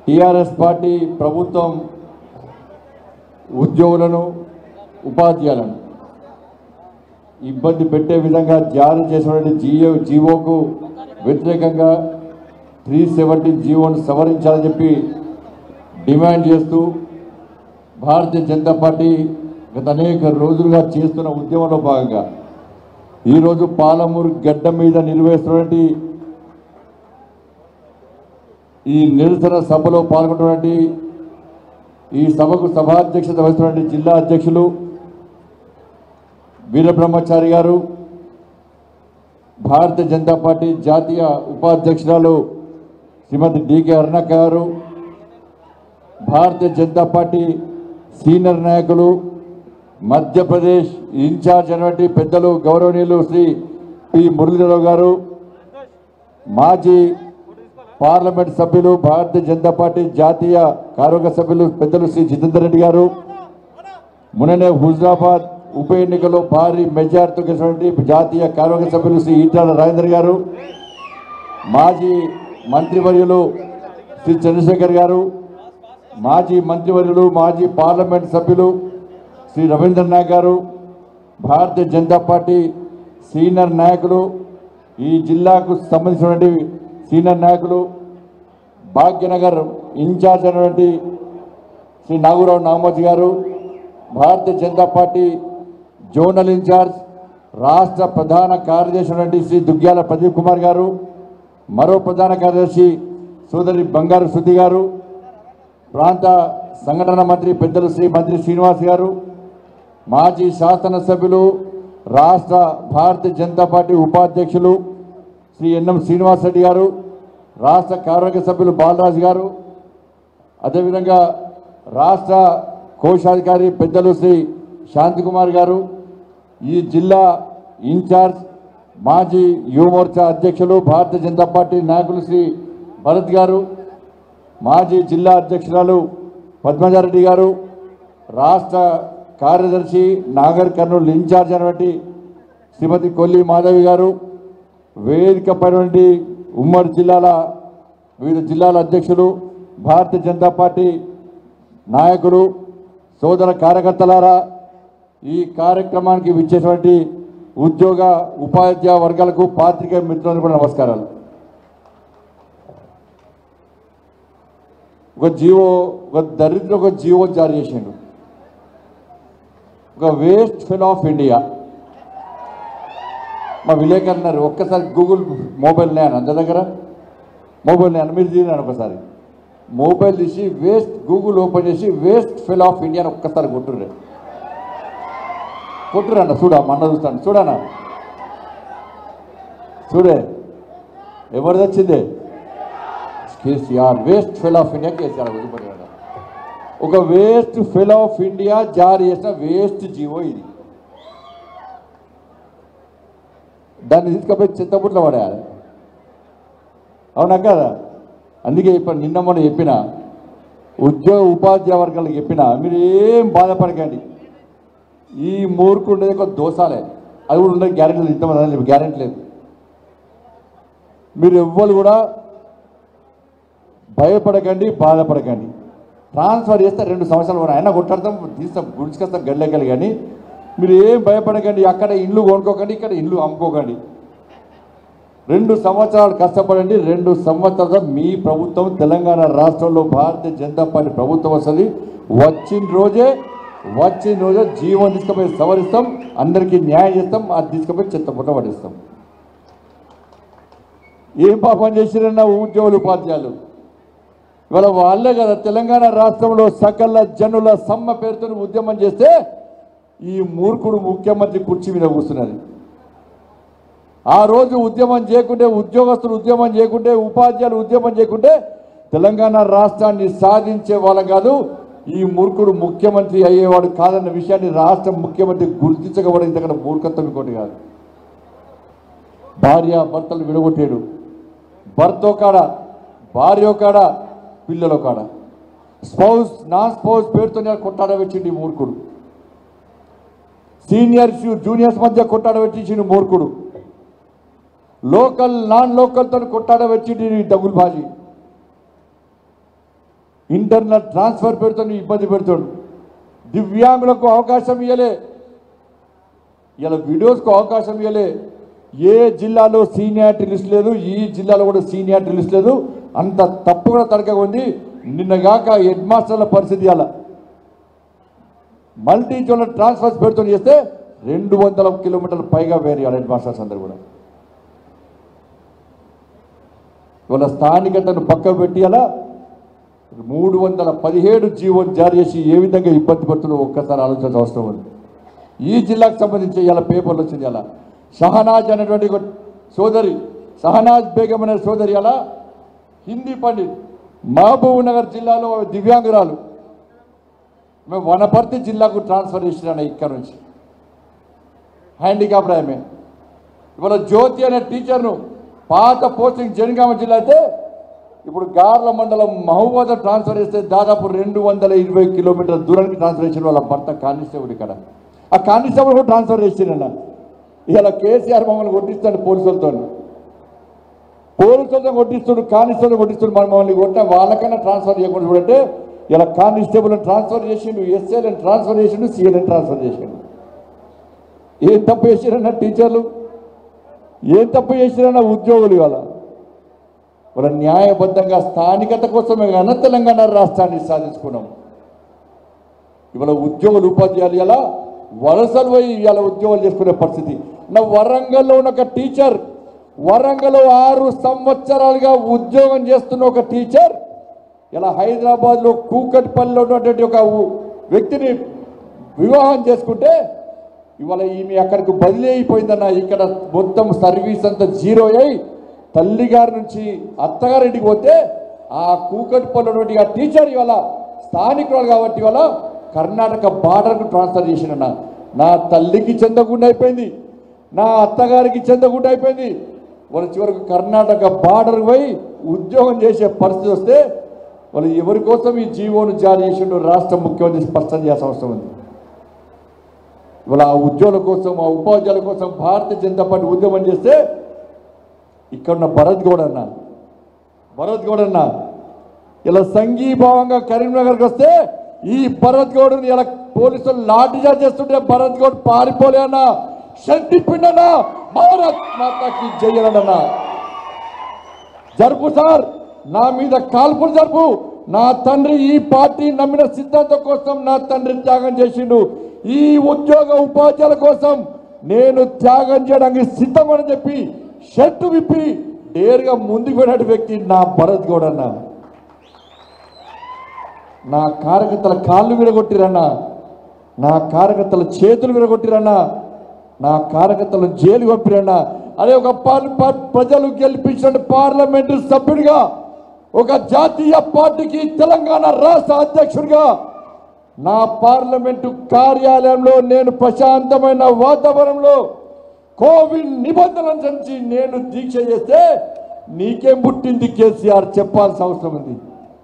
TRS party ప్రభుత్వం ఉద్యోగులను ఉపాధ్యాయులను ఇబ్బంది పెట్టే విధంగా జారీ చేసినటువంటి జియో జీవోకు వ్యతిరేకంగా త్రీ సెవెంటీ జీవోను సవరించాలని చెప్పి డిమాండ్ చేస్తూ భారతీయ జనతా పార్టీ గత అనేక రోజులుగా చేస్తున్న ఉద్యమంలో భాగంగా ఈరోజు పాలమూరు గడ్డ మీద నిర్వహిస్తున్నటువంటి ఈ నిరసన సభలో పాల్గొన్నటువంటి ఈ సభకు సభాధ్యక్షత వహిస్తున్నటువంటి జిల్లా అధ్యక్షులు వీరబ్రహ్మచారి గారు భారతీయ జనతా పార్టీ జాతీయ ఉపాధ్యక్షురాలు శ్రీమతి డికే అరుణక్క గారు భారతీయ జనతా పార్టీ సీనియర్ నాయకులు మధ్యప్రదేశ్ ఇన్ఛార్జ్ అయినటువంటి పెద్దలు గౌరవనీయులు శ్రీ పి మురళీధరరావు గారు మాజీ పార్లమెంట్ సభ్యులు భారతీయ జనతా పార్టీ జాతీయ కార్యవర్గ సభ్యులు పెద్దలు శ్రీ జితేందర్ రెడ్డి గారు మొన్ననే హుజరాబాద్ ఉప ఎన్నికలో భారీ మెజార్టీతో గెలిచినటువంటి జాతీయ కార్యవర్గ సభ్యులు శ్రీ ఈటాల రాజేందర్ గారు మాజీ మంత్రివర్యులు శ్రీ చంద్రశేఖర్ గారు మాజీ మంత్రివర్యులు మాజీ పార్లమెంట్ సభ్యులు శ్రీ రవీంద్ర నాయక్ గారు భారతీయ జనతా పార్టీ సీనియర్ నాయకులు ఈ జిల్లాకు సంబంధించినటువంటి సీనియర్ నాయకులు భాగ్యనగర్ ఇన్ఛార్జ్ అయినటువంటి Shri Nagurao Namoji garu Bharatiya Janata Party zonal incharge రాష్ట్ర ప్రధాన కార్యదర్శి అయినటువంటి శ్రీ దుగ్గ్యాల ప్రదీప్ కుమార్ గారు మరో ప్రధాన కార్యదర్శి సోదరి బంగారు శృతి గారు ప్రాంత సంఘటన మంత్రి పెద్దలు శ్రీ మంత్రి శ్రీనివాస్ గారు మాజీ శాసనసభ్యులు రాష్ట్ర భారతీయ జనతా పార్టీ ఉపాధ్యక్షులు శ్రీ ఎన్ఎం శ్రీనివాస్ రెడ్డి గారు రాష్ట్ర కార్యవర్గ సభ్యులు బాలరాజు గారు అదేవిధంగా రాష్ట్ర కోశాధికారి పెద్దలు శ్రీ శాంతికుమార్ గారు ఈ జిల్లా ఇన్ఛార్జ్ మాజీ యువమోర్చా అధ్యక్షులు భారతీయ జనతా పార్టీ నాయకులు శ్రీ భరత్ గారు మాజీ జిల్లా అధ్యక్షురాలు పద్మజారెడ్డి గారు రాష్ట్ర కార్యదర్శి నాగర్ కర్నూలు ఇన్ఛార్జ్ అయినటువంటి శ్రీమతి కొల్లి మాధవి గారు వేదిక పైనటువంటి ఉమ్మడి జిల్లాల వివిధ జిల్లాల అధ్యక్షులు భారతీయ జనతా పార్టీ నాయకులు సోదర కార్యకర్తలారా ఈ కార్యక్రమానికి విచ్చేటువంటి ఉద్యోగ ఉపాధ్యాయ వర్గాలకు పాత్రికేయ మిత్రులకు కూడా నమస్కారాలు ఒక జీవో ఒక దరిద్ర ఒక జీవో జారీ చేసిండు ఒక వేస్ట్ ఫెల్ ఆఫ్ ఇండియా మా విలేకరు అన్నారు ఒక్కసారి గూగుల్ మొబైల్ నేను అంత దగ్గర మొబైల్ నేను మీరు తీరాను ఒకసారి మొబైల్ తీసి వేస్ట్ గూగుల్ ఓపెన్ చేసి వేస్ట్ ఫెల్ ఆఫ్ ఇండియా అని ఒక్కసారి కొట్టుర్రే కొట్టురన్న చూడ మన్న చూస్తాను చూడన్నా చూడే ఎవరిది వచ్చింది KCR waste fellow of India KCR వదిలిపెట్టాడు ఒక వేస్ట్ ఫెల్ ఆఫ్ ఇండియా జారీ చేసిన వేస్ట్ జీవో ఇది దాన్ని తీసుకుపోయి చింతపుట్లో పడేయాలి అవునా కదా అందుకే ఇప్పుడు నిన్న మొన్న చెప్పిన ఉద్యోగ ఉపాధ్యాయ వర్గాలకు చెప్పిన మీరు ఏం బాధపడకండి ఈ మూర్ఖు ఉండేది ఒక దోసాలే అది కూడా ఉండదు గ్యారెంటీ లేదు ఇంతమంది గ్యారెంటీ లేదు మీరు ఎవ్వరు కూడా భయపడకండి బాధపడకండి ట్రాన్స్ఫర్ చేస్తే రెండు సంవత్సరాలు కూడా అయినా కొట్టాడతాం తీస్తాం గుడిచుకొస్తాం గడ్డెక్కలు కానీ మీరు ఏం భయపడకండి అక్కడ ఇల్లు కొనుక్కోకండి ఇక్కడ ఇల్లు అమ్ముకోకండి రెండు సంవత్సరాలు కష్టపడండి రెండు సంవత్సరాలు మీ ప్రభుత్వం తెలంగాణ రాష్ట్రంలో భారతీయ జనతా పార్టీ ప్రభుత్వం వస్తుంది వచ్చిన రోజే వచ్చిన రోజే జీవం తీసుకుపోయి సవరిస్తాం అందరికీ న్యాయం చేస్తాం అది తీసుకుపోయి చెత్తపుట్ట పడిస్తాం ఏం పాపం చేసిరన్న ఉద్యోగులు ఉపాధ్యాయులు ఇవాళ వాళ్ళే కదా తెలంగాణ రాష్ట్రంలో సకల జనుల సమ్మ పేరుతో ఉద్యమం చేస్తే ఈ మూర్ఖుడు ముఖ్యమంత్రి కుర్చీ మీద కూర్చున్నది ఆ రోజు ఉద్యమం చేయకుంటే ఉద్యోగస్తులు ఉద్యమం చేయకుంటే ఉపాధ్యాయులు ఉద్యమం చేయకుంటే తెలంగాణ రాష్ట్రాన్ని సాధించే వాళ్ళం కాదు ఈ మూర్ఖుడు ముఖ్యమంత్రి అయ్యేవాడు కాదన్న విషయాన్ని రాష్ట్ర ముఖ్యమంత్రి గుర్తించకపోవడం ఇంతకన్నా మూర్ఖత్వం ఇంకోటి కాదు భార్య భర్తలు విడగొట్టాడు భర్త కాడ భార్య కాడ పిల్లల కాడ స్పౌస్ నా స్పౌస్ పేరుతో కొట్టాడబెట్టిండు ఈ మూర్ఖుడు సీనియర్స్ జూనియర్స్ మధ్య కొట్టాడబెట్టించిండు మూర్ఖుడు లోకల్ నాన్ లోకల్తో కొట్టాడబెట్టిండు ఈ డబ్బులు బాజీ ఇంటర్నల్ ట్రాన్స్ఫర్ పేరుతో ఇబ్బంది పెడుతాడు దివ్యాంగులకు అవకాశం ఇవ్వలే ఇలా వీడియోస్కు అవకాశం ఇవ్వలే ఏ జిల్లాలో సీనియారిటీ లిస్ట్ లేదు ఈ జిల్లాలో కూడా సీనియారిటీ లిస్ట్ లేదు అంత తప్పు కూడా తడక ఉంది నిన్నగాక హెడ్ మాస్టర్ల పరిస్థితి అలా మల్టీ జోనల్ ట్రాన్స్ఫర్స్ పెడుతూ చేస్తే రెండు వందల కిలోమీటర్ల పైగా వేరే హెడ్ మాస్టర్స్ అందరు కూడా ఇవాళ స్థానికతను పక్క పెట్టి అలా మూడు వందల పదిహేడు జీవోలు జారీ చేసి ఏ విధంగా ఇబ్బంది పడుతుందో ఒక్కసారి ఆలోచించాల్సిన అవసరం ఉంది ఈ జిల్లాకు సంబంధించి ఇలా పేపర్లు వచ్చింది అలా షహనాజ్ అనేటువంటి ఒక సోదరి షహనాజ్ బేగం అనే సోదరి అలా హిందీ పండిత్ మహబూబ్ నగర్ జిల్లాలో ఆమె దివ్యాంగురాలు మేము వనపర్తి జిల్లాకు ట్రాన్స్ఫర్ చేసినా ఇక్కడ నుంచి హ్యాండిక్యాప్ ఆమె ఇవాళ జ్యోతి అనే టీచర్ను పాత పోస్టింగ్ జనగామ జిల్లా అయితే ఇప్పుడు గార్ల మండలం మహబూబాద్ ట్రాన్స్ఫర్ చేస్తే దాదాపు రెండు వందల ఇరవై కిలోమీటర్ల దూరానికి ట్రాన్స్ఫర్ చేసిన వాళ్ళ భర్త కానిస్టేబుల్ ఇక్కడ ఆ కానిస్టేబుల్ కూడా ట్రాన్స్ఫర్ చేసిండన్న ఇలా కేసీఆర్ మమ్మల్ని కొట్టిస్తాడు పోలీసులతో పోలీసులతో కొట్టిస్తుడు కానిస్టేబుల్ కొట్టిస్తుడు మన మమ్మల్ని కొట్టిన వాళ్ళకన్నా ట్రాన్స్ఫర్ చేయకుండా చూడంటే ఇలా కానిస్టేబుల్ ట్రాన్స్ఫర్ చేసిండు ఎస్ఐలను ట్రాన్స్ఫర్ చేసిండు సీఎల్ని ట్రాన్స్ఫర్ చేసిండు ఏం తప్పు చేసిరన్న టీచర్లు ఏం తప్పు చేసిరన్న ఉద్యోగులు ఇవాళ వాళ్ళ న్యాయబద్ధంగా స్థానికత కోసమే కాన తెలంగాణ రాష్ట్రాన్ని సాధించుకున్నాం ఇవాళ ఉద్యోగులు ఉపాధ్యాయులు ఇలా వలసలు పోయి ఇవాళ ఉద్యోగాలు చేసుకునే పరిస్థితి నా వరంగల్లో ఉన్న ఒక టీచర్ వరంగల్లో ఆరు సంవత్సరాలుగా ఉద్యోగం చేస్తున్న ఒక టీచర్ ఇలా హైదరాబాద్లో కూకట్పల్లిలో ఉన్నటువంటి ఒక ఉ- వ్యక్తిని వివాహం చేసుకుంటే ఇవాళ ఈమె అక్కడికి బదిలీ అయిపోయిందన్న ఇక్కడ మొత్తం సర్వీస్ అంతా జీరో అయి తల్లిగారి నుంచి అత్తగారింటికి పోతే ఆ కూకట్పల్లి ఉన్నటువంటి ఆ టీచర్ ఇవాళ స్థానికురాలు కాబట్టి ఇవాళ కర్ణాటక బార్డర్కు ట్రాన్స్ఫర్ చేసిన నా తల్లికి చెందకుండా అయిపోయింది నా అత్తగారికి చెందకుండా అయిపోయింది వాళ్ళు చివరికి కర్ణాటక బార్డర్ పోయి ఉద్యోగం చేసే పరిస్థితి వస్తే వాళ్ళు ఎవరి కోసం ఈ జీవోను జారీ చేసిండో రాష్ట్ర ముఖ్యమంత్రి స్పష్టం చేయాల్సిన అవసరం ఉంది ఇవాళ ఆ ఉద్యోగుల కోసం ఆ ఉపాధ్యాయుల కోసం భారతీయ జనతా పార్టీ ఉద్యమం చేస్తే ఇక్కడ ఉన్న భరత్ గౌడ్ అన్న భరత్ గౌడ్ అన్న ఇలా సంఘీభావంగా కరీంనగర్కి వస్తే ఈ భరత్ గౌడ్ని ఇలా పోలీసులు లాఠీ చార్జ్ చేస్తుంటే భరత్ గౌడ్ పారిపోలే అన్న షర్టిప్పిండన్నా భారత్ మాతాకి జయనన్నా జరుపు సార్ నా మీద కాల్పులు జరుపు నా తండ్రి ఈ పార్టీ నమ్మిన సిద్ధాంతం కోసం నా తండ్రి త్యాగం చేసిండు ఈ ఉద్యోగ ఉపాధ్యాయుల కోసం నేను త్యాగం చేయడానికి సిద్ధమని చెప్పి షర్టు విప్పి నేరుగా ముందుకు వెళ్ళిన వ్యక్తి నా భరత్ గౌడ్ అన్న నా కార్యకర్తల కాళ్ళు విరగొట్టిరన్నా నా కార్యకర్తల చేతులు విరగొట్టిరన్నా నా కార్యకర్తలను జైలు పంపిరన్నా అదే ఒక పార్- పార్- ప్రజలు గెలిపించిన పార్లమెంటు సభ్యుడిగా ఒక జాతీయ పార్టీకి తెలంగాణ రాష్ట్ర అధ్యక్షుడిగా నా పార్లమెంటు కార్యాలయంలో నేను ప్రశాంతమైన వాతావరణంలో కోవిడ్ నిబంధనలు నుంచి నేను దీక్ష చేస్తే నీకేం పుట్టింది కేసీఆర్ చెప్పాల్సిన అవసరం ఉంది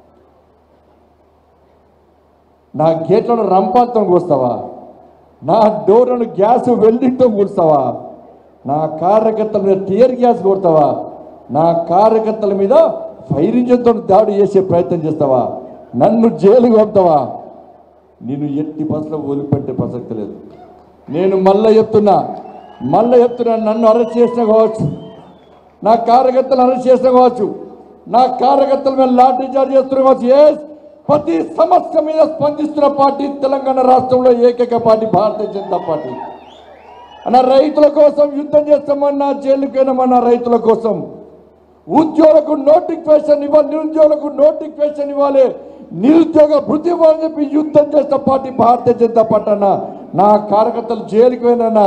నా గేట్లను రంపాలతో కూస్తావా నా డోర్లను గ్యాస్ వెల్డింగ్తో కూస్తావా నా కార్యకర్తల మీద టియర్ గ్యాస్ కొడతావా నా కార్యకర్తల మీద ఫైర్ ఇంజన్తో దాడి చేసే ప్రయత్నం చేస్తావా నన్ను జైలుకు పంపుతావా నేను ఎట్టి బస్సులో వదిలిపెట్టే ప్రసక్తి లేదు నేను మళ్ళీ చెప్తున్నా మళ్ళీ చెప్తున్నా నన్ను అరెస్ట్ చేసిన కావచ్చు నా కార్యకర్తలు అరెస్ట్ చేసిన కావచ్చు నా కార్యకర్తల మీద లాఠీ చార్జ్ చేస్తున్న కావచ్చు ఎస్ ప్రతి సమస్య మీద స్పందిస్తున్న పార్టీ తెలంగాణ రాష్ట్రంలో ఏకైక పార్టీ భారతీయ జనతా పార్టీ అన్న రైతుల కోసం యుద్ధం చేస్తామన్నా జైలుకి వెళ్ళమన్నా రైతుల కోసం ఉద్యోగులకు నోటిఫికేషన్ ఇవ్వాలి నిరుద్యోగులకు నోటిఫికేషన్ ఇవ్వాలి నిరుద్యోగ వృద్ధి ఇవ్వాలని చెప్పి యుద్ధం చేసిన పార్టీ భారతీయ జనతా పార్టీ అన్న నా కార్యకర్తలు జైలుకి పోయినన్నా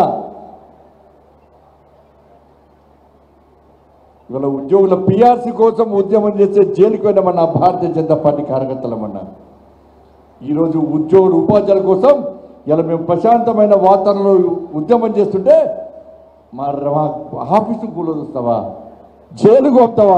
ఇవాళ ఉద్యోగుల పిఆర్సీ కోసం ఉద్యమం చేస్తే జైలుకి వెళ్ళమన్నా భారతీయ జనతా పార్టీ కార్యకర్తలమన్నా ఈరోజు ఉద్యోగులు ఉపాధ్యాయుల కోసం ఇలా మేము ప్రశాంతమైన వాతావరణంలో ఉద్యమం చేస్తుంటే మా మా ఆఫీసు కూలదొస్తావా జైలుకు పంపుతావా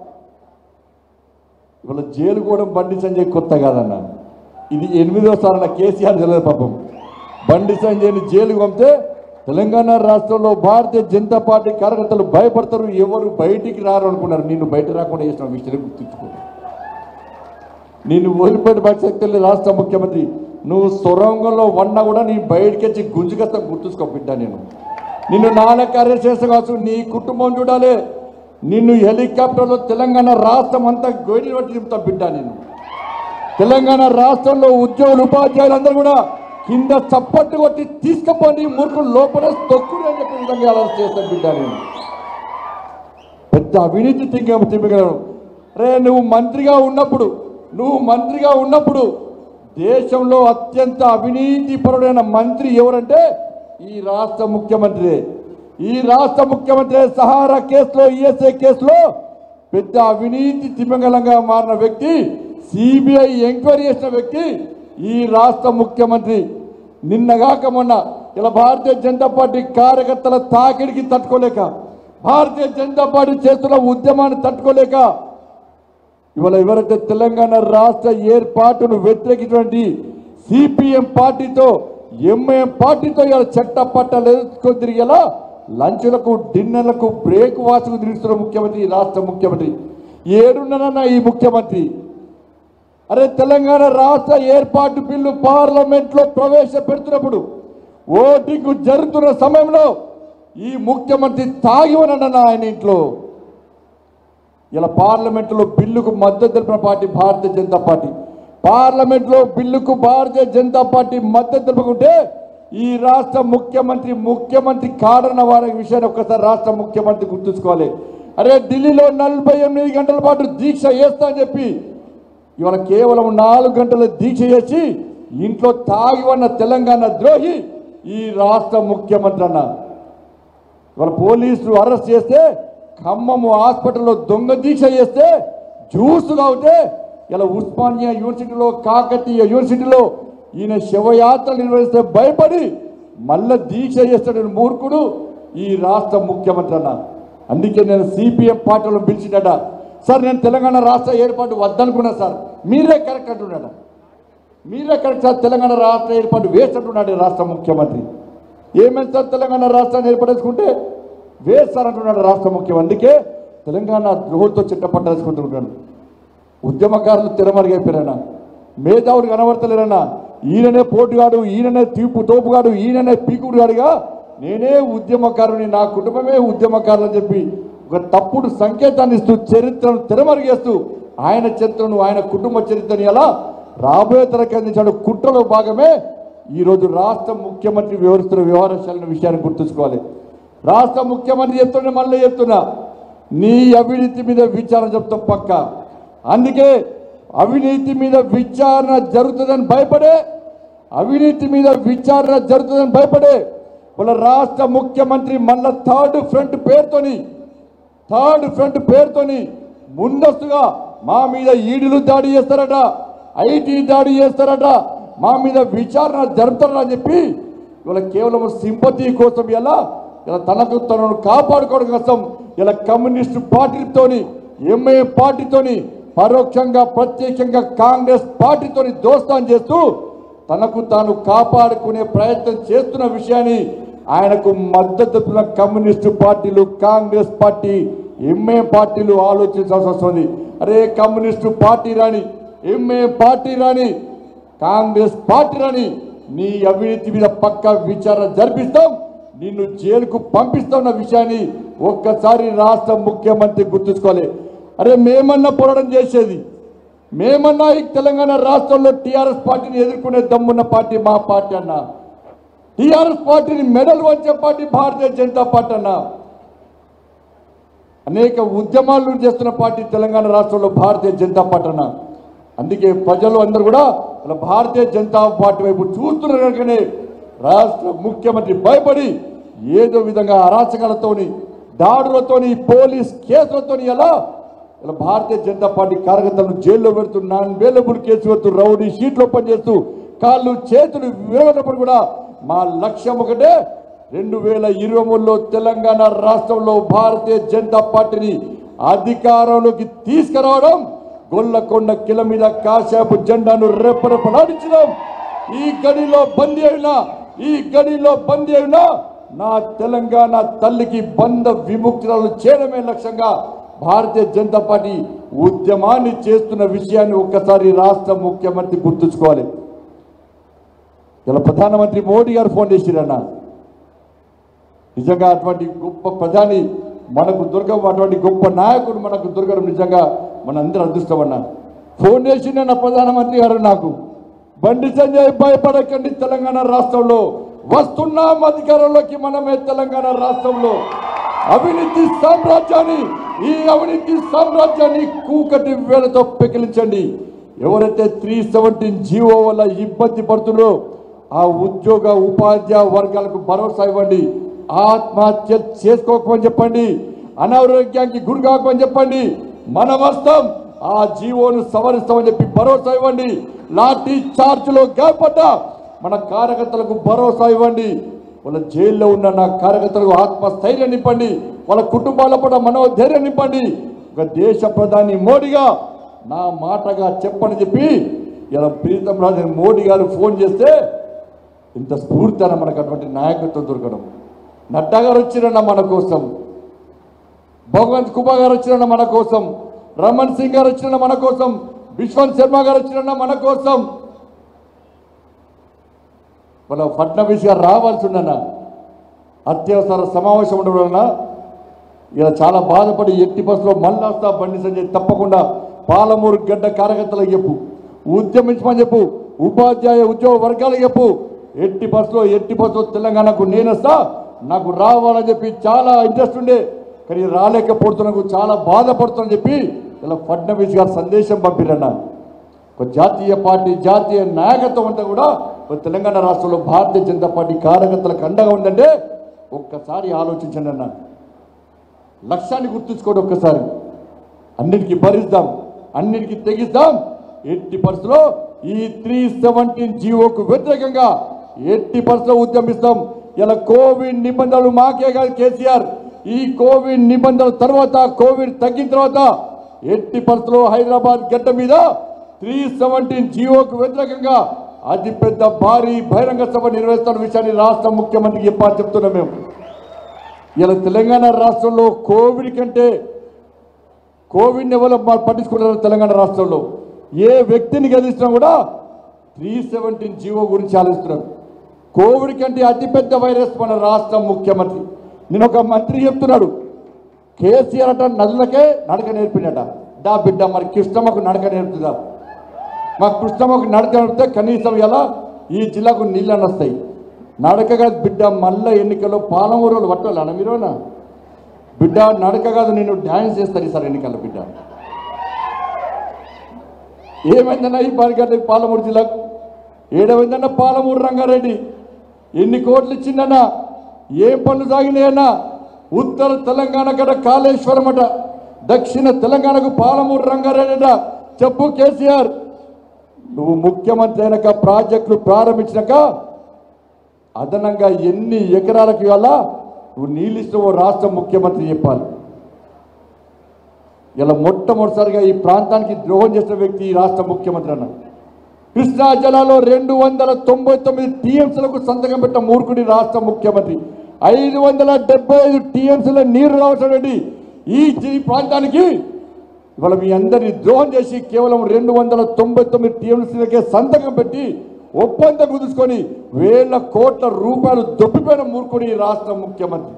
ఇవాళ జైలు కూడా బండి సంజయ్ కొత్త కాదన్న ఇది ఎనిమిదోసారి నా కేసీఆర్ తెలియదు పాపం బండి సంజయ్ని జైలుకు పంపితే తెలంగాణ రాష్ట్రంలో భారతీయ జనతా పార్టీ కార్యకర్తలు భయపడతారు ఎవరు బయటికి రారు అనుకున్నారు నిన్ను బయట రాకుండా చేసిన విషయం గుర్తుంచుకో నిన్ను వదిలిపెట్టి బయటకెళ్ళి రాష్ట్ర ముఖ్యమంత్రి నువ్వు సొరంగంలో వన్నా కూడా నీ బయటికి వచ్చి గుంజుకస్తా గుర్తుంచుకో బిడ్డ నేను నిన్ను నాలుగు అరెస్ట్ చేస్తే కావచ్చు నీ కుటుంబం చూడాలి నిన్ను హెలికాప్టర్లో తెలంగాణ రాష్ట్రం అంతా గోడి పట్టి తిప్పుతా బిడ్డ నేను తెలంగాణ రాష్ట్రంలో ఉద్యోగులు ఉపాధ్యాయులందరూ కూడా కింద చప్పట్టు కొట్టి తీసుకుపోండి మూర్ఖులు లోపల తొక్కుడు అని చెప్పే విధంగా అరెస్ట్ చేస్తాను బిడ్డ నేను పెద్ద అవినీతి తింగ తిమ్మగలను రే నువ్వు మంత్రిగా ఉన్నప్పుడు నువ్వు మంత్రిగా ఉన్నప్పుడు దేశంలో అత్యంత అవినీతిపరుడైన మంత్రి ఎవరంటే ఈ రాష్ట్ర ముఖ్యమంత్రి ఈ రాష్ట్ర ముఖ్యమంత్రి సహారా కేసులో ఈఎస్ఐ కేసులో పెద్ద అవినీతి తిమ్మగలంగా మారిన వ్యక్తి సిబిఐ ఎంక్వైరీ చేసిన వ్యక్తి ఈ రాష్ట్ర ముఖ్యమంత్రి నిన్నగాక మొన్న ఇలా భారతీయ జనతా పార్టీ కార్యకర్తల తాకిడికి తట్టుకోలేక భారతీయ జనతా పార్టీ చేస్తున్న ఉద్యమాన్ని తట్టుకోలేక ఇవాళ ఎవరైతే తెలంగాణ రాష్ట్ర ఏర్పాటును వ్యతిరేకించినటువంటి సిపిఎం పార్టీతో ఎంఐఎం పార్టీతో ఇవాళ చట్ట పట్టాలు ఎదుర్కొని తిరిగేలా లంచులకు డిన్నర్లకు బ్రేక్ వాచ్కు తిరుగుతున్న ముఖ్యమంత్రి ఈ రాష్ట్ర ముఖ్యమంత్రి ఏడున్నరన్న ఈ ముఖ్యమంత్రి అరే తెలంగాణ రాష్ట్ర ఏర్పాటు బిల్లు పార్లమెంట్ లో ప్రవేశపెడుతున్నప్పుడు ఓటింగ్ జరుగుతున్న సమయంలో ఈ ముఖ్యమంత్రి తాగి ఉన్నాడన్న ఆయన ఇంట్లో ఇలా పార్లమెంటులో బిల్లుకు మద్దతు తెలిపిన పార్టీ భారతీయ జనతా పార్టీ పార్లమెంట్లో బిల్లుకు భారతీయ జనతా పార్టీ మద్దతు తెలుపుకుంటే ఈ రాష్ట్ర ముఖ్యమంత్రి ముఖ్యమంత్రి కాడన్న వారి విషయాన్ని ఒక్కసారి రాష్ట్ర ముఖ్యమంత్రి గుర్తుంచుకోవాలి అరే ఢిల్లీలో నలభై ఎనిమిది గంటల పాటు దీక్ష చేస్తా అని చెప్పి ఇవాళ కేవలం నాలుగు గంటల దీక్ష చేసి ఇంట్లో తాగి ఉన్న తెలంగాణ ద్రోహి ఈ రాష్ట్ర ముఖ్యమంత్రి అన్న ఇవాళ పోలీసులు అరెస్ట్ చేస్తే ఖమ్మము హాస్పిటల్లో దొంగ దీక్ష చేస్తే జ్యూస్ తాగితే ఇలా ఉస్మానియా యూనివర్సిటీలో కాకతీయ యూనివర్సిటీలో ఈయన శవయాత్ర నిర్వహిస్తే భయపడి మళ్ళా దీక్ష చేస్తాడని మూర్ఖుడు ఈ రాష్ట్ర ముఖ్యమంత్రి అన్న అందుకే నేను సిపిఎం పార్టీలో పిలిచినట సార్ నేను తెలంగాణ రాష్ట్ర ఏర్పాటు వద్దనుకున్నా సార్ మీరే కరెక్ట్ అంటున్నాడు మీరే కరెక్ట్ సార్ తెలంగాణ రాష్ట్ర ఏర్పాటు వేస్ట్ అంటున్నాడు ఈ రాష్ట్ర ముఖ్యమంత్రి ఏమైంది సార్ తెలంగాణ రాష్ట్రాన్ని ఏర్పడేసుకుంటే వేస్తారు అంటున్నాడు రాష్ట్ర ముఖ్యమంత్రి అందుకే తెలంగాణ ద్రోహులతో చిట్టపట్టేసుకుంటున్నాడు ఉద్యమకారులు తిరమరుగైపోయారన్న మేధావులు కనబడతలేరన్న ఈయననే పోటుగాడు ఈయననే తీపు తోపుగాడు ఈయననే పీకుడుగాడుగా నేనే ఉద్యమకారుని నా కుటుంబమే ఉద్యమకారులు అని చెప్పి ఒక తప్పుడు సంకేతాన్ని ఇస్తూ చరిత్రను తిరమరుగేస్తూ ఆయన చరిత్రను ఆయన కుటుంబ చరిత్రని ఎలా రాబోయే తరగతి అందించాడు కుట్రలో భాగమే ఈరోజు రాష్ట్ర ముఖ్యమంత్రి వివరిస్తున్న వ్యవహారశాలైన విషయాన్ని గుర్తుంచుకోవాలి రాష్ట్ర ముఖ్యమంత్రి చెప్తున్నా మళ్ళీ చెప్తున్నా నీ అవినీతి మీద విచారణ చెప్తాం పక్క అందుకే అవినీతి మీద విచారణ జరుగుతుందని భయపడే అవినీతి మీద విచారణ జరుగుతుందని భయపడే వాళ్ళ రాష్ట్ర ముఖ్యమంత్రి మళ్ళా థర్డ్ ఫ్రంట్ పేరుతోని థర్డ్ ఫ్రంట్ పేరుతోని ముందస్తుగా మా మీద ఈడులు దాడి చేస్తారట ఐటీ దాడి చేస్తారట మా మీద విచారణ జరుపుతారని అని చెప్పి ఇవాళ కేవలం సింపతి కోసం ఎలా ఇలా తనకు తనను కాపాడుకోవడం కోసం ఇలా కమ్యూనిస్టు పార్టీతోని ఎంఐ పార్టీతోని పరోక్షంగా ప్రత్యక్షంగా కాంగ్రెస్ పార్టీతోని దోస్తాం చేస్తూ తనకు తాను కాపాడుకునే ప్రయత్నం చేస్తున్న విషయాన్ని ఆయనకు మద్దతున్న కమ్యూనిస్టు పార్టీలు కాంగ్రెస్ పార్టీ ఎంఏ పార్టీలు ఆలోచించాల్సి వస్తుంది అరే కమ్యూనిస్టు పార్టీ రాని ఎంఏ పార్టీ రాని కాంగ్రెస్ పార్టీ రాని నీ అవినీతి మీద పక్క విచారణ జరిపిస్తాం నిన్ను జైలుకు పంపిస్తున్న విషయాన్ని ఒక్కసారి రాష్ట్ర ముఖ్యమంత్రి గుర్తుంచుకోవాలి అరే మేమన్నా పోరాటం చేసేది మేమన్నా ఈ తెలంగాణ రాష్ట్రంలో టీఆర్ఎస్ పార్టీని ఎదుర్కొనే దమ్మున్న పార్టీ మా పార్టీ అన్న టీఆర్ఎస్ పార్టీని మెడల్ వచ్చే పార్టీ భారతీయ జనతా పార్టీ అన్న అనేక ఉద్యమాలు చేస్తున్న పార్టీ తెలంగాణ రాష్ట్రంలో భారతీయ జనతా పార్టీ అన్న అందుకే ప్రజలు అందరూ కూడా ఇలా భారతీయ జనతా పార్టీ వైపు చూస్తున్నారు కనుకనే రాష్ట్ర ముఖ్యమంత్రి భయపడి ఏదో విధంగా అరాచకాలతోని దాడులతోని పోలీస్ కేసులతోని ఎలా ఇలా భారతీయ జనతా పార్టీ కార్యకర్తలను జైల్లో పెడుతూ నాన్ వేలబుల్ కేసు పెడుతూ రౌడీ షీట్లో పనిచేస్తూ కాళ్ళు చేతులు విరగనప్పుడు కూడా మా లక్ష్యం ఒకటే రెండు వేల ఇరవై మూడులో తెలంగాణ రాష్ట్రంలో భారతీయ జనతా పార్టీని అధికారంలోకి తీసుకురావడం గొల్లకొండ కిల మీద కాశాపు జెండాను రెప్పరెప్పలాడించడం ఈ గడిలో బందీ అయినా ఈ గడిలో బందీ అయినా నా తెలంగాణ తల్లికి బంధ విముక్తులను చేయడమే లక్ష్యంగా భారతీయ జనతా పార్టీ ఉద్యమాన్ని చేస్తున్న విషయాన్ని ఒక్కసారి రాష్ట్ర ముఖ్యమంత్రి గుర్తుంచుకోవాలి ఇలా ప్రధానమంత్రి మోడీ గారు ఫోన్ చేసిరన్న నిజంగా అటువంటి గొప్ప ప్రధాని మనకు దొరకం అటువంటి గొప్ప నాయకుడు మనకు దొరకడం నిజంగా మన అందరూ అదృష్టం అన్న ఫోన్ చేసిన నా ప్రధానమంత్రి గారు నాకు బండి సంజయ్ భయపడకండి తెలంగాణ రాష్ట్రంలో వస్తున్నాం అధికారంలోకి మనమే తెలంగాణ రాష్ట్రంలో అవినీతి సామ్రాజ్యాన్ని ఈ అవినీతి సామ్రాజ్యాన్ని కూకటి వేలతో పెకిలించండి ఎవరైతే త్రీ సెవెంటీన్ జీవో వల్ల ఇబ్బంది పడుతున్నారో ఆ ఉద్యోగ ఉపాధ్యాయ వర్గాలకు భరోసా ఇవ్వండి ఆత్మహత్య చేసుకోకమని చెప్పండి అనారోగ్యానికి గురి కాకమని చెప్పండి మన వస్తాం ఆ జీవోను సవరిస్తామని చెప్పి భరోసా ఇవ్వండి లాఠీ చార్జ్లో గాయపడ్డా మన కార్యకర్తలకు భరోసా ఇవ్వండి వాళ్ళ జైల్లో ఉన్న నా కార్యకర్తలకు ఆత్మస్థైర్యం నింపండి వాళ్ళ కుటుంబాల పట్ల మనోధైర్యం నింపండి ఒక దేశ ప్రధాని మోడీగా నా మాటగా చెప్పని చెప్పి ఇలా ప్రీతం రాజు మోడీ గారు ఫోన్ చేస్తే ఇంత స్ఫూర్తి అన్న మనకు అటువంటి నాయకత్వం దొరకడం నడ్డా గారు వచ్చిరన్న మన కోసం భగవంత్ కుబా గారు వచ్చిరన్న మన కోసం రమణ్ సింగ్ గారు వచ్చిరన్న మన కోసం విశ్వంత్ శర్మ గారు వచ్చిరన్న మన కోసం మన ఫడ్నవీస్ గారు రావాల్సి ఉండన్న అత్యవసర సమావేశం ఉండడం వలన ఇలా చాలా బాధపడి ఎట్టి బస్సులో మళ్ళీ వస్తా బండి సంజయ్ తప్పకుండా పాలమూరు గడ్డ కార్యకర్తలకు చెప్పు ఉద్యమించమని చెప్పు ఉపాధ్యాయ ఉద్యోగ వర్గాలకు చెప్పు ఎట్టి బస్సులో ఎట్టి బస్సులో తెలంగాణకు నేను వస్తా నాకు రావాలని చెప్పి చాలా ఇంట్రెస్ట్ ఉండే కానీ రాలేకపోతున్నందుకు చాలా బాధపడుతుందని చెప్పి ఇలా ఫడ్నవీస్ గారు సందేశం పంపిరన్న ఒక జాతీయ పార్టీ జాతీయ నాయకత్వం అంతా కూడా ఒక తెలంగాణ రాష్ట్రంలో భారతీయ జనతా పార్టీ కార్యకర్తలకు అండగా ఉందంటే ఒక్కసారి ఆలోచించండి అన్న లక్ష్యాన్ని గుర్తుంచుకోండి ఒక్కసారి అన్నిటికీ భరిస్తాం అన్నిటికీ తెగిస్తాం ఎట్టి పరిస్థితుల్లో ఈ త్రీ సెవెంటీన్ జీవోకు వ్యతిరేకంగా ఎట్టి పరిస్థితుల్లో ఉద్యమిస్తాం ఇలా కోవిడ్ నిబంధనలు మాకే కాదు కేసీఆర్ ఈ కోవిడ్ నిబంధనల తర్వాత కోవిడ్ తగ్గిన తర్వాత ఎట్టి పరిస్థితుల్లో హైదరాబాద్ గడ్డ మీద త్రీ సెవెంటీన్ జీవోకు వ్యతిరేకంగా అతి పెద్ద భారీ బహిరంగ సభ నిర్వహిస్తున్న విషయాన్ని రాష్ట్ర ముఖ్యమంత్రికి చెప్పాలని చెప్తున్నాం మేము ఇలా తెలంగాణ రాష్ట్రంలో కోవిడ్ కంటే కోవిడ్ ఎవరు పట్టించుకుంటారు తెలంగాణ రాష్ట్రంలో ఏ వ్యక్తిని గదిస్తున్నా కూడా త్రీ సెవెంటీన్ జీవో గురించి ఆలోచిస్తున్నారు కోవిడ్ కంటే అతిపెద్ద వైరస్ మన రాష్ట్ర ముఖ్యమంత్రి నేను ఒక మంత్రి చెప్తున్నాడు కేసీఆర్ అట నదులకే నడక నేర్పినట దా బిడ్డ మరి కృష్ణమ్మకు నడక నేర్పుతుందా మా కృష్ణమ్మకు నడక నేర్పితే కనీసం ఎలా ఈ జిల్లాకు నీళ్ళు వస్తాయి నడక కాదు బిడ్డ మళ్ళా ఎన్నికల్లో పాలమూరులు పట్టాలన్న మీరునా బిడ్డ నడక కాదు నేను డ్యాన్స్ చేస్తాను ఈసారి ఎన్నికల్లో బిడ్డ ఏమైందన్నా ఈ పారిగడ్డ పాలమూరు జిల్లాకు ఏడమైందన్న పాలమూరు రంగారెడ్డి ఎన్ని కోట్లు ఇచ్చిందన్నా ఏం పనులు సాగినాయన్నా ఉత్తర తెలంగాణ గడ కాళేశ్వరం అట దక్షిణ తెలంగాణకు పాలమూరు రంగారెడ్డి అట చెప్పు కేసీఆర్ నువ్వు ముఖ్యమంత్రి అయినాక ప్రాజెక్టులు ప్రారంభించినాక అదనంగా ఎన్ని ఎకరాలకు ఇవాళ నువ్వు నీళ్ళు ఇస్తావో రాష్ట్ర ముఖ్యమంత్రి చెప్పాలి ఇలా మొట్టమొదటిసారిగా ఈ ప్రాంతానికి ద్రోహం చేసిన వ్యక్తి ఈ రాష్ట్ర ముఖ్యమంత్రి అన్న కృష్ణా జలాలో రెండు వందల తొంభై తొమ్మిది టీఎంసీలకు సంతకం పెట్టిన మూర్ఖుడి రాష్ట్ర ముఖ్యమంత్రి ఐదు వందల డెబ్బై ఐదు టీఎంసీల నీరు రావటండి ఈ ఈ ప్రాంతానికి ఇవాళ మీ అందరినీ ద్రోహం చేసి కేవలం రెండు వందల తొంభై తొమ్మిది టీఎంసీలకే సంతకం పెట్టి ఒప్పందం కుదుర్చుకొని వేల కోట్ల రూపాయలు దొప్పిపోయిన మూర్ఖుడి ఈ రాష్ట్ర ముఖ్యమంత్రి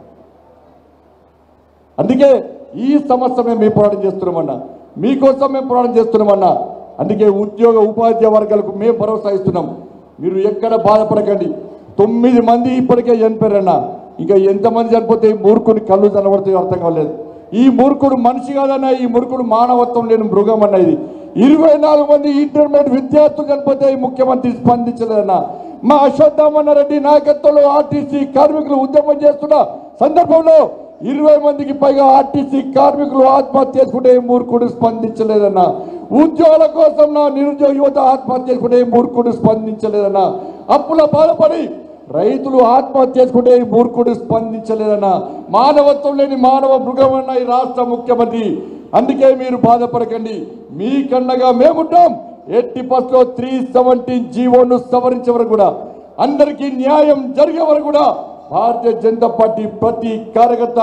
అందుకే ఈ సమస్య మేము మేము పోరాటం చేస్తున్నామన్నా మీకోసం మేము పోరాటం చేస్తున్నామన్నా అందుకే ఉద్యోగ ఉపాధ్యాయ వర్గాలకు మేము భరోసా ఇస్తున్నాం మీరు ఎక్కడ బాధపడకండి తొమ్మిది మంది ఇప్పటికే చనిపోయారన్న ఇంకా ఎంతమంది చనిపోతే ఈ మూర్ఖుని కళ్ళు కనబడుతాయో అర్థం కాలేదు ఈ మూర్ఖుడు మనిషి కాదన్న ఈ మూర్ఖుడు మానవత్వం లేని మృగం అన్న ఇది ఇరవై నాలుగు మంది ఇంటర్మీడియట్ విద్యార్థులు చనిపోతే ఈ ముఖ్యమంత్రి స్పందించలేదన్న మా అశ్వత్థామన్న రెడ్డి నాయకత్వంలో ఆర్టీసీ కార్మికులు ఉద్యమం చేస్తున్న సందర్భంలో ఇరవై మందికి పైగా ఆర్టీసీ కార్మికులు ఆత్మహత్య చేసుకుంటే ఈ మూర్ఖుడు స్పందించలేదన్న ఉద్యోగాల కోసం నా నిరుద్యోగ యువత ఆత్మహత్య చేసుకుంటే ఈ మూర్ఖుడు స్పందించలేదన్న అప్పుల బాధపడి రైతులు ఆత్మహత్య చేసుకుంటే ఈ మూర్ఖుడు స్పందించలేదన్న మానవత్వం లేని మానవ మృగమన్న ఈ రాష్ట్ర ముఖ్యమంత్రి అందుకే మీరు బాధపడకండి మీ కన్నగా మేముంటాం ఎట్టి పస్లో త్రీ సెవెంటీన్ జీవోను సవరించే వరకు కూడా అందరికీ న్యాయం జరిగే వరకు కూడా భారతీయ జనతా పార్టీ ప్రతి కార్యకర్త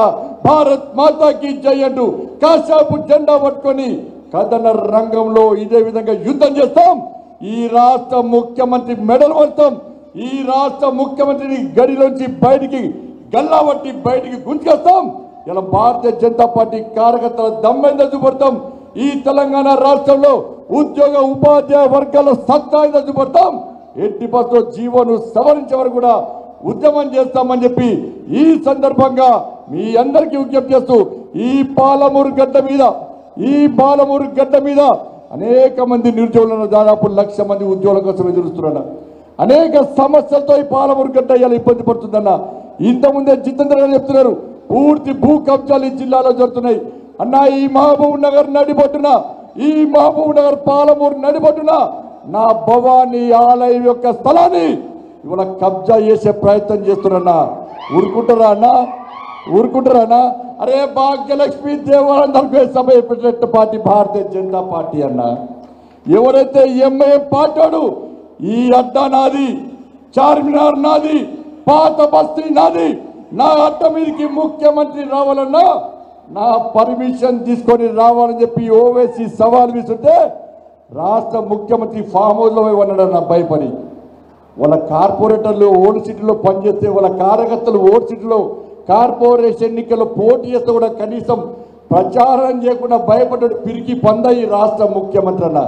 భారత్ మాతాకి జై అంటూ కాశాపు జెండా పట్టుకొని కథన రంగంలో ఇదే విధంగా యుద్ధం చేస్తాం ఈ రాష్ట్ర ముఖ్యమంత్రి మెడలు పడతాం ఈ రాష్ట్ర ముఖ్యమంత్రిని గడిలోంచి బయటికి గల్లాబట్టి బయటికి గుంజుకొస్తాం ఇలా భారతీయ జనతా పార్టీ కార్యకర్తల దమ్మెంద చూపడతాం ఈ తెలంగాణ రాష్ట్రంలో ఉద్యోగ ఉపాధ్యాయ వర్గాల సత్తాయిద చూపడతాం ఎట్టి బస్సులో జీవోను సవరించే వరకు కూడా ఉద్యమం చేస్తామని చెప్పి ఈ సందర్భంగా మీ అందరికీ విజ్ఞప్తి చేస్తూ ఈ పాలమూరు గడ్డ మీద ఈ పాలమూరు గడ్డ మీద అనేక మంది నిరుద్యోగులను దాదాపు లక్ష మంది ఉద్యోగుల కోసం ఎదురుస్తున్నారు అనేక సమస్యలతో ఈ పాలమూరు గడ్డ ఇలా ఇబ్బంది పడుతుందన్న ఇంతకుముందే జితేంద్ర గారు చెప్తున్నారు పూర్తి భూ కబ్జాలు ఈ జిల్లాలో జరుగుతున్నాయి అన్న ఈ మహబూబ్ నగర్ నడిబొట్టున ఈ మహబూబ్ నగర్ పాలమూరు నడిబొట్టున నా భవానీ ఆలయం యొక్క స్థలాన్ని ఇవాళ కబ్జా చేసే ప్రయత్నం చేస్తున్నా ఊరుకుంటారా అన్న ఊరుకుంటారా అన్న అరే భాగ్యలక్ష్మి దేవాలయం తరఫే సభ పెట్టినట్టు పార్టీ భారతీయ జనతా పార్టీ అన్న ఎవరైతే ఎంఐఎం పార్టాడు ఈ అడ్డా నాది చార్మినార్ నాది పాత బస్తీ నాది నా అడ్డ మీదకి ముఖ్యమంత్రి రావాలన్నా నా పర్మిషన్ తీసుకొని రావాలని చెప్పి ఓవేసి సవాల్ విసుంటే రాష్ట్ర ముఖ్యమంత్రి ఫామ్ హౌస్లో పోయి ఉన్నాడు నా భయపడి వాళ్ళ కార్పొరేటర్లు ఓల్డ్ సిటీలో పనిచేస్తే వాళ్ళ కార్యకర్తలు ఓల్డ్ సిటీలో కార్పొరేషన్ ఎన్నికల్లో పోటీ చేస్తే కూడా కనీసం ప్రచారం చేయకుండా భయపడ్డాడు పిరికి పంద ఈ రాష్ట్ర ముఖ్యమంత్రి అన్న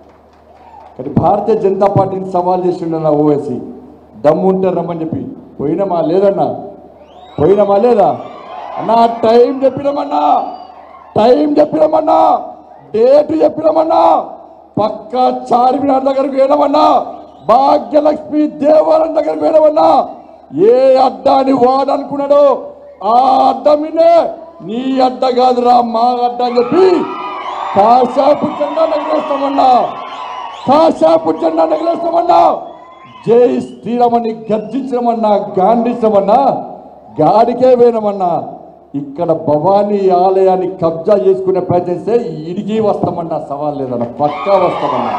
కానీ భారతీయ జనతా పార్టీని సవాల్ చేసిండన్న ఓవైసీ దమ్ము ఉంటే రమ్మని చెప్పి పోయినమా లేదన్నా పోయినమా లేదా అన్నా టైం చెప్పినామన్నా టైం చెప్పినామన్నా డేట్ చెప్పినామన్నా పక్క చార్మినార్ దగ్గరకు వేయడమన్నా భాగ్యలక్ష్మి దేవాలయం దగ్గరకు వేయడమన్నా ఏ అడ్డాని వాడనుకున్నాడో ఆ అడ్డ మీదే నీ అడ్డ కాదురా మా అడ్డ అని చెప్పి కాశాపు జెండా నగరేస్తామన్నా కాశాపు జెండా నగలేస్తామన్నా జై శ్రీరామని గర్జించమన్నా గాంధించమన్నా గాడికే వేయమన్నా ఇక్కడ భవానీ ఆలయాన్ని కబ్జా చేసుకునే ప్రయత్నిస్తే ఇడిగి వస్తామన్నా సవాల్ లేదన్న పక్కా వస్తామన్నా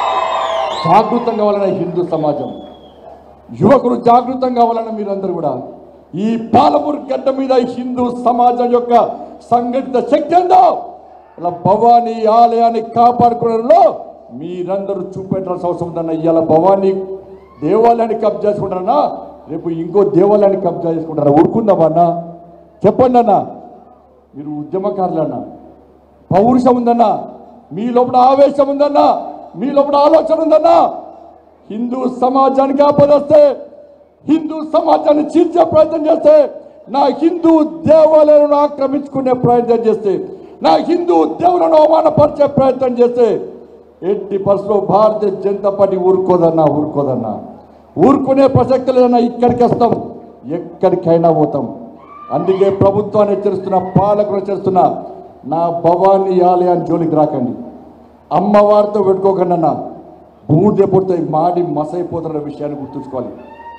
జాగృతం కావాలన్న హిందూ సమాజం యువకులు జాగృతం కావాలన్న మీరందరూ కూడా ఈ పాలమూరు గడ్డ మీద హిందూ సమాజం యొక్క సంఘటిత శక్తి ఏందో ఇలా భవానీ ఆలయాన్ని కాపాడుకోవడంలో మీరందరూ చూపెట్టాల్సిన అవసరం ఉందన్న ఇవాళ భవానీ దేవాలయాన్ని కబ్జా చేసుకుంటారన్నా రేపు ఇంకో దేవాలయాన్ని కబ్జా చేసుకుంటారా ఊరుకుందామన్నా చెప్పండి అన్న మీరు ఉద్యమకారులన్నా పౌరుషం ఉందన్నా మీ లోపల ఆవేశం ఉందన్నా మీ లోపల ఆలోచన ఉందన్నా హిందూ సమాజానికి ఆపదొస్తే హిందూ సమాజాన్ని చీల్చే ప్రయత్నం చేస్తే నా హిందూ దేవాలయాలను ఆక్రమించుకునే ప్రయత్నం చేస్తే నా హిందూ దేవులను అవమానపరిచే ప్రయత్నం చేస్తే ఎట్టి పరిస్థితుల్లో భారతీయ జనతా పార్టీ ఊరుకోదన్నా ఊరుకోదన్నా ఊరుకునే ప్రసక్తి లేదన్నా ఇక్కడికి వస్తాం ఎక్కడికైనా పోతాం అందుకే ప్రభుత్వాన్ని హెచ్చరిస్తున్న పాలకులు హెచ్చరిస్తున్న నా భవానీ ఆలయాన్ని జోలికి రాకండి అమ్మవారితో పెట్టుకోకండి అన్న బూడిద పుడతాయి మాడి మసైపోతున్న విషయాన్ని గుర్తుంచుకోవాలి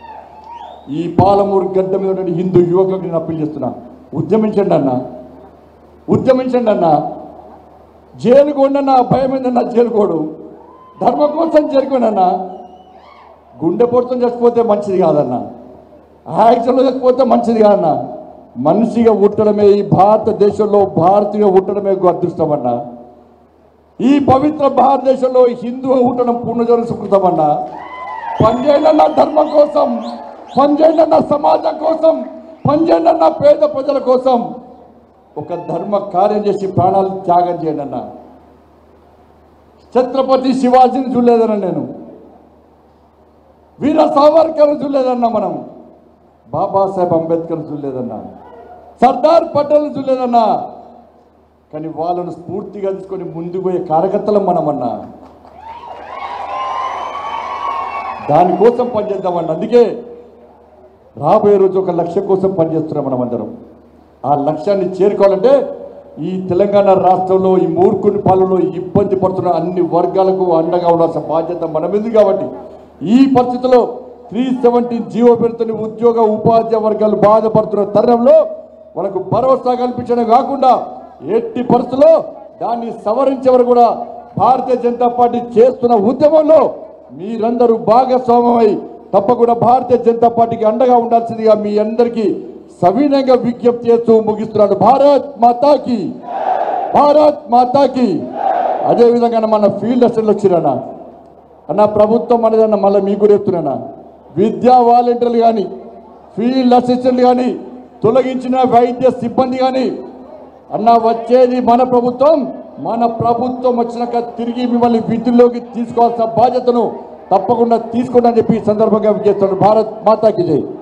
ఈ పాలమూరు గడ్డ మీద ఉన్న హిందూ యువకులకు నేను అప్పీల్ చేస్తున్నా ఉద్యమించండి అన్న ఉద్యమించండి అన్న జైలుకు ఉండన్న భయం ఏందన్నా జైలుకోడు ధర్మం కోసం చేరుకోనన్నా గుండె పొడుతం చచ్చిపోతే మంచిది కాదన్న యాక్సిడెంట్లో చచ్చిపోతే మంచిది కాదన్న మనిషిగా పుట్టడమే ఈ భారతదేశంలో భారతీయ పుట్టడమే అదృష్టం అన్నా ఈ పవిత్ర భారతదేశంలో హిందువు ఉండడం పుణ్యజన సుకృతమన్నా పనిచేయండి ధర్మం కోసం పనిచేయండి సమాజం కోసం పనిచేయండి పేద ప్రజల కోసం ఒక ధర్మ కార్యం చేసి ప్రాణాలు త్యాగం చేయండి అన్న ఛత్రపతి శివాజీని చూడలేదన్న నేను వీర సావర్కర్ చూడలేదన్నా మనం బాబాసాహెబ్ అంబేద్కర్ చూడలేదన్నా సర్దార్ పటేల్ చూడలేదన్నా కానీ వాళ్ళను స్ఫూర్తిగా తీసుకొని ముందుకు పోయే కార్యకర్తలం మనమన్నా దానికోసం పనిచేద్దామన్నా అందుకే రాబోయే రోజు ఒక లక్ష్యం కోసం పనిచేస్తున్నాం మనం అందరం ఆ లక్ష్యాన్ని చేరుకోవాలంటే ఈ తెలంగాణ రాష్ట్రంలో ఈ మూర్ఖుని పాలనలో ఇబ్బంది పడుతున్న అన్ని వర్గాలకు అండగా ఉండాల్సిన బాధ్యత మన మీద కాబట్టి ఈ పరిస్థితిలో త్రీ సెవెంటీన్ జీవో పెడుతున్న ఉద్యోగ ఉపాధ్యాయ వర్గాలు బాధపడుతున్న తరుణంలో వాళ్ళకు భరోసా కల్పించడం కాకుండా ఎట్టి పరిస్థితుల్లో దాన్ని సవరించే వరకు కూడా భారతీయ జనతా పార్టీ చేస్తున్న ఉద్యమంలో మీరందరూ భాగస్వామ్యమై తప్పకుండా భారతీయ జనతా పార్టీకి అండగా ఉండాల్సిందిగా మీ అందరికీ సవినయంగా విజ్ఞప్తి చేస్తూ ముగిస్తున్నాడు భారత్ మాతాకి భారత్ మాతాకి అదేవిధంగా మన ఫీల్డ్ అసెంట్లు వచ్చిరన్నా అన్న ప్రభుత్వం అనేది అన్న మళ్ళీ మీకు కూడా చెప్తున్నానా విద్యా వాలంటీర్లు కానీ ఫీల్డ్ అసిస్టెంట్లు కానీ తొలగించిన వైద్య సిబ్బంది కానీ అన్న వచ్చేది మన ప్రభుత్వం మన ప్రభుత్వం వచ్చినాక తిరిగి మిమ్మల్ని విధుల్లోకి తీసుకోవాల్సిన బాధ్యతను తప్పకుండా తీసుకోండి అని చెప్పి ఈ సందర్భంగా చేస్తాను భారత్ మాతాకి జై